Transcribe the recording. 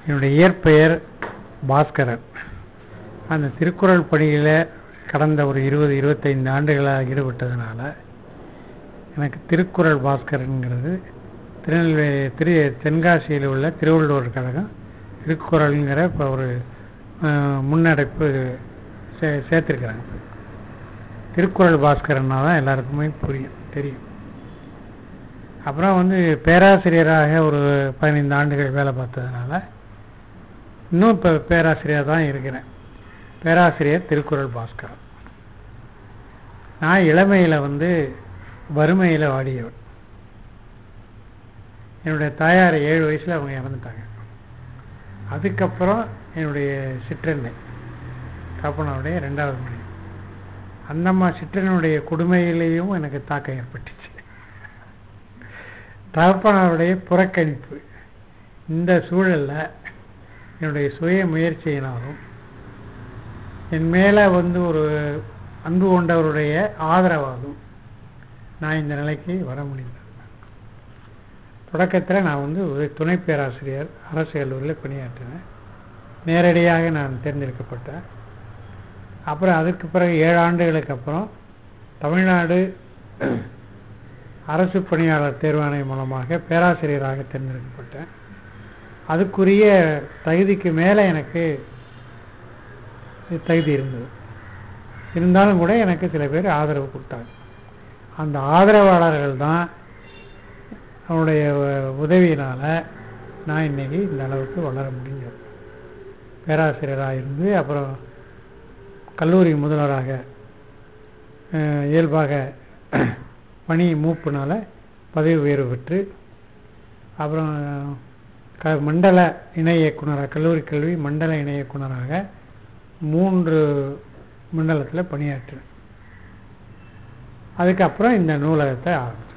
என்னுடைய இயற்பெயர் பாஸ்கரன் அந்த திருக்குறள் பணியில் கடந்த ஒரு இருபது இருபத்தைந்து ஆண்டுகளாக ஈடுபட்டதுனால எனக்கு திருக்குறள் பாஸ்கரன்ங்கிறது திருநெல்வேலி திரு தென்காசியில் உள்ள திருவள்ளுவர் கழகம் திருக்குறள்ங்கிற இப்போ ஒரு அஹ், முன்னடைப்பு சே சேர்த்துருக்குறாங்க திருக்குறள் பாஸ்கரன்னா தான் எல்லாருக்குமே புரியும் தெரியும் அப்புறம் வந்து பேராசிரியராக ஒரு பதினைந்து ஆண்டுகள் வேலை பார்த்ததுனால இன்னும் இப்போ பேராசிரியர் தான் இருக்கிறேன் பேராசிரியர் திருக்குறள் பாஸ்கரன் நான் இளமையில் வந்து வறுமையில் வாடியவன் என்னுடைய தாயார் ஏழு வயசில் அவங்க இறந்துட்டாங்க அதுக்கப்புறம் என்னுடைய சிற்றன்னை காப்பனாவுடைய ரெண்டாவது மணி அந்தம்மா சிற்றனுடைய கொடுமையிலேயும் எனக்கு தாக்கம் ஏற்பட்டுச்சு தகப்பனாருடைய புறக்கணிப்பு இந்த சூழல்ல என்னுடைய சுய முயற்சியினாலும் என் மேலே வந்து ஒரு அன்பு கொண்டவருடைய ஆதரவாலும் நான் இந்த நிலைக்கு வர முடிந்தது தொடக்கத்தில் நான் வந்து ஒரு துணை பேராசிரியர் அரசு கல்லூரியில் பணியாற்றினேன் நேரடியாக நான் தேர்ந்தெடுக்கப்பட்டேன் அப்புறம் அதுக்கு பிறகு ஏழு ஆண்டுகளுக்கு அப்புறம் தமிழ்நாடு அரசு பணியாளர் தேர்வாணையம் மூலமாக பேராசிரியராக தேர்ந்தெடுக்கப்பட்டேன் அதுக்குரிய தகுதிக்கு மேலே எனக்கு தகுதி இருந்தது இருந்தாலும் கூட எனக்கு சில பேர் ஆதரவு கொடுத்தாங்க அந்த ஆதரவாளர்கள் தான் அவனுடைய உதவியினால் நான் இன்னைக்கு இந்த அளவுக்கு வளர முடிஞ்சது பேராசிரியராக இருந்து அப்புறம் கல்லூரி முதல்வராக அஹ், இயல்பாக பணி மூப்புனால பதவி உயர்வு பெற்று அப்புறம் க மண்டல இணை இயக்குனராக கல்லூரி கல்வி மண்டல இணை இயக்குனராக மூன்று மண்டலத்தில் பணியாற்றினேன் அதுக்கப்புறம் இந்த நூலகத்தை ஆரம்பிச்சேன்